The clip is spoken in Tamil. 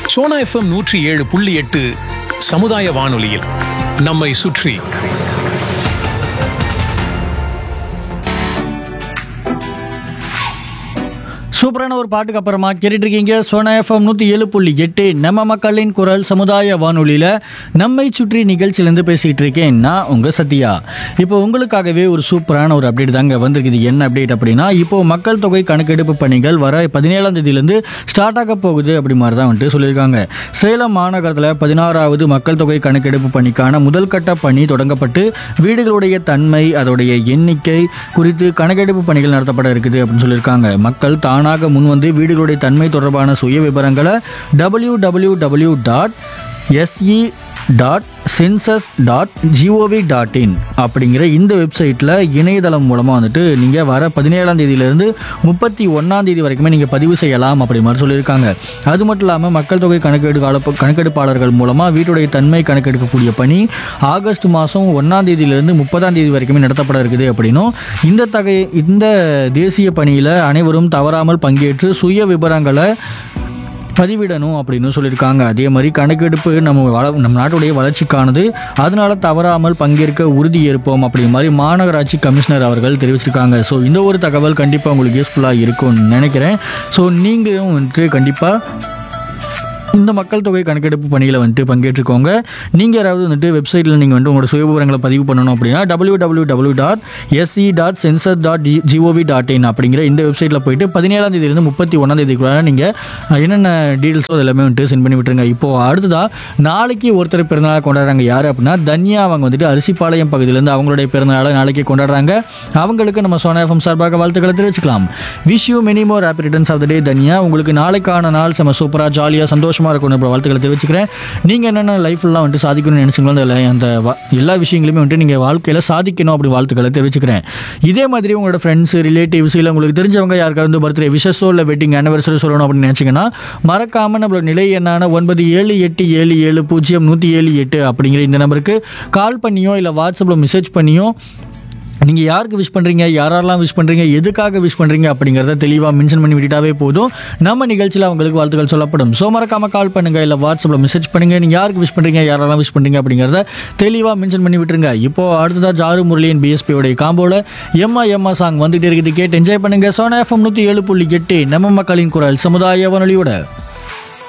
சோனா எஃப்எம் நூற்றி ஏழு புள்ளி எட்டு சமுதாய வானொலியில் நம்மை சுற்றி சூப்பரான ஒரு பாட்டுக்கு அப்புறமா கேட்டுட்டு இருக்கீங்க சோனா எஃப்எம் நூற்றி ஏழு புள்ளி எட்டு நம்ம மக்களின் குரல் சமுதாய வானொலியில் நம்மை சுற்றி நிகழ்ச்சியிலேருந்து பேசிகிட்டு இருக்கேன் நான் உங்கள் சத்யா இப்போ உங்களுக்காகவே ஒரு சூப்பரான ஒரு அப்டேட் தாங்க வந்திருக்குது என்ன அப்டேட் அப்படின்னா இப்போ மக்கள் தொகை கணக்கெடுப்பு பணிகள் வர பதினேழாம் தேதியிலேருந்து ஸ்டார்ட் ஆக போகுது அப்படி மாதிரி தான் வந்துட்டு சொல்லியிருக்காங்க சேலம் மாநகரத்தில் பதினாறாவது மக்கள் தொகை கணக்கெடுப்பு பணிக்கான முதல் கட்ட பணி தொடங்கப்பட்டு வீடுகளுடைய தன்மை அதோடைய எண்ணிக்கை குறித்து கணக்கெடுப்பு பணிகள் நடத்தப்பட இருக்குது அப்படின்னு சொல்லியிருக்காங்க மக்கள் தானாக முன்வந்து வீடுகளுடைய தன்மை தொடர்பான சுய விவரங்களை W W W dot SE dot census dot GOV dot in அப்படிங்கிற இந்த வெப்சைட்டில் இணையதளம் மூலமாக வந்துட்டு நீங்கள் வர பதினேழாம் தேதியிலேருந்து முப்பத்தி ஒன்றாம் தேதி வரைக்குமே நீங்கள் பதிவு செய்யலாம் அப்படி மாதிரி சொல்லியிருக்காங்க அது மட்டும் இல்லாமல் மக்கள் தொகை கணக்கெடு கால கணக்கெடுப்பாளர்கள் மூலமாக வீட்டுடைய தன்மை கணக்கெடுக்கக்கூடிய பணி ஆகஸ்ட் மாதம் ஒன்றாம் தேதியிலிருந்து முப்பதாம் தேதி வரைக்குமே நடத்தப்பட இருக்குது அப்படின்னும் இந்த தகை இந்த தேசிய பணியில் அனைவரும் தவறாமல் பங்கேற்று சுய விவரங்களை பதிவிடணும் அப்படின்னு சொல்லியிருக்காங்க அதே மாதிரி கணக்கெடுப்பு நம்ம வள நம்ம நாட்டுடைய வளர்ச்சிக்கானது அதனால தவறாமல் பங்கேற்க உறுதி ஏற்போம் அப்படி மாதிரி மாநகராட்சி கமிஷனர் அவர்கள் தெரிவிச்சிருக்காங்க ஸோ இந்த ஒரு தகவல் கண்டிப்பாக உங்களுக்கு யூஸ்ஃபுல்லாக இருக்கும்னு நினைக்கிறேன் ஸோ நீங்களும் வந்துட்டு கண்டிப்பாக இந்த மக்கள் தொகை கணக்கெடுப்பு பணியில் வந்துட்டு பங்கேற்றுக்கோங்க நீங்கள் யாராவது வந்துட்டு வெப்சைட்டில் நீங்கள் வந்துட்டு உங்களோட சுய விவரங்களை பதிவு பண்ணணும் அப்படின்னா W W W dot SC dot census dot GOV dot in அப்படிங்கிற இந்த வெப்சைட்டில் போயிட்டு பதினேழாம் தேதியிலிருந்து முப்பத்தி ஒன்றாம் தேதிக்குள்ள நீங்கள் என்னென்ன டீட்டெயில்ஸோ எல்லாமே வந்துட்டு சென்ட் பண்ணி விட்டுருங்க இப்போது அடுத்ததாக நாளைக்கு ஒருத்தர் பிறந்தநாள் கொண்டாடுறாங்க யார் அப்படின்னா தன்யா அவங்க வந்துட்டு அரிசிப்பாளையம் பகுதியிலேருந்து அவங்களுடைய பிறந்தநாளை நாளைக்கு கொண்டாடுறாங்க அவங்களுக்கு நம்ம சோனா எஃப்எம் சார்பாக வாழ்த்துக்களை தெரிவிச்சுக்கலாம் wish you many more happy returns of the day Dhanya உங்களுக்கு நாளைக்கான நாள் செம சூப்பராக ஜாலியாக சந்தோஷமாக இருக்கும் இப்போ வாழ்த்துக்களை தெரிவிச்சுக்கிறேன் நீங்கள் என்னென்ன லைஃப்லாம் வந்துட்டு சாதிக்கணும்னு நினச்சிங்களோ அந்த ல- அந்த வ- எல்லா விஷயங்களுமே வந்துட்டு நீங்கள் வாழ்க்கையில் சாதிக்கணும் அப்படி வாழ்த்துக்களை தெரிவிச்சுக்கிறேன் இதே மாதிரி உங்களோட ஃப்ரெண்ட்ஸ் ரிலேட்டிவ்ஸ் இல்லை உங்களுக்கு தெரிஞ்சவங்க யாருக்காவது வந்து பர்த்டே விஷஸோ இல்லை வெட்டிங் ஆனிவர்சரி சொல்லணும் அப்படின்னு நினச்சிங்கன்னா மறக்காமல் நம்மளோட நிலை எண்ணான ஒன்பது ஏழு எட்டு ஏழு ஏழு பூஜ்ஜியம் நூற்றி ஏழு எட்டு அப்படிங்கிற இந்த நம்பருக்கு கால் பண்ணியோ இல்லை வாட்ஸ்அப்பில் மெசேஜ் பண்ணியோ நீங்கள் யாருக்கு விஷ் பண்ணுறீங்க யாரெல்லாம் விஷ் பண்ணுறீங்க எதுக்காக விஷ் பண்ணுறீங்க அப்படிங்கிறத தெளிவாக மென்ஷன் பண்ணி விட்டுட்டாவே போதும் நம்ம நிகழ்ச்சியில் அவங்களுக்கு வாழ்த்துக்கள் சொல்லப்படும் ஸோ மறக்காமல் கால் பண்ணுங்கள் இல்லை வாட்ஸ்அப்பில் மெசேஜ் பண்ணுங்கள் நீங்கள் யாருக்கு விஷ் பண்ணுறீங்க யாரெல்லாம் விஷ் பண்ணுறீங்க அப்படிங்கிறத தெளிவாக மென்ஷன் பண்ணி விட்டுருங்க இப்போ அடுத்ததாக ஜாரு முரளியன் பிஎஸ்பியோடைய காம்போவில் எம்மா எம்மா சாங் வந்துட்டு இருக்குது கேட்டு என்ஜாய் பண்ணுங்கள் சோனா எஃப்எம் நூற்றி ஏழு புள்ளி எட்டு நம்ம மக்களின் குரல் சமுதாய வானொலியோட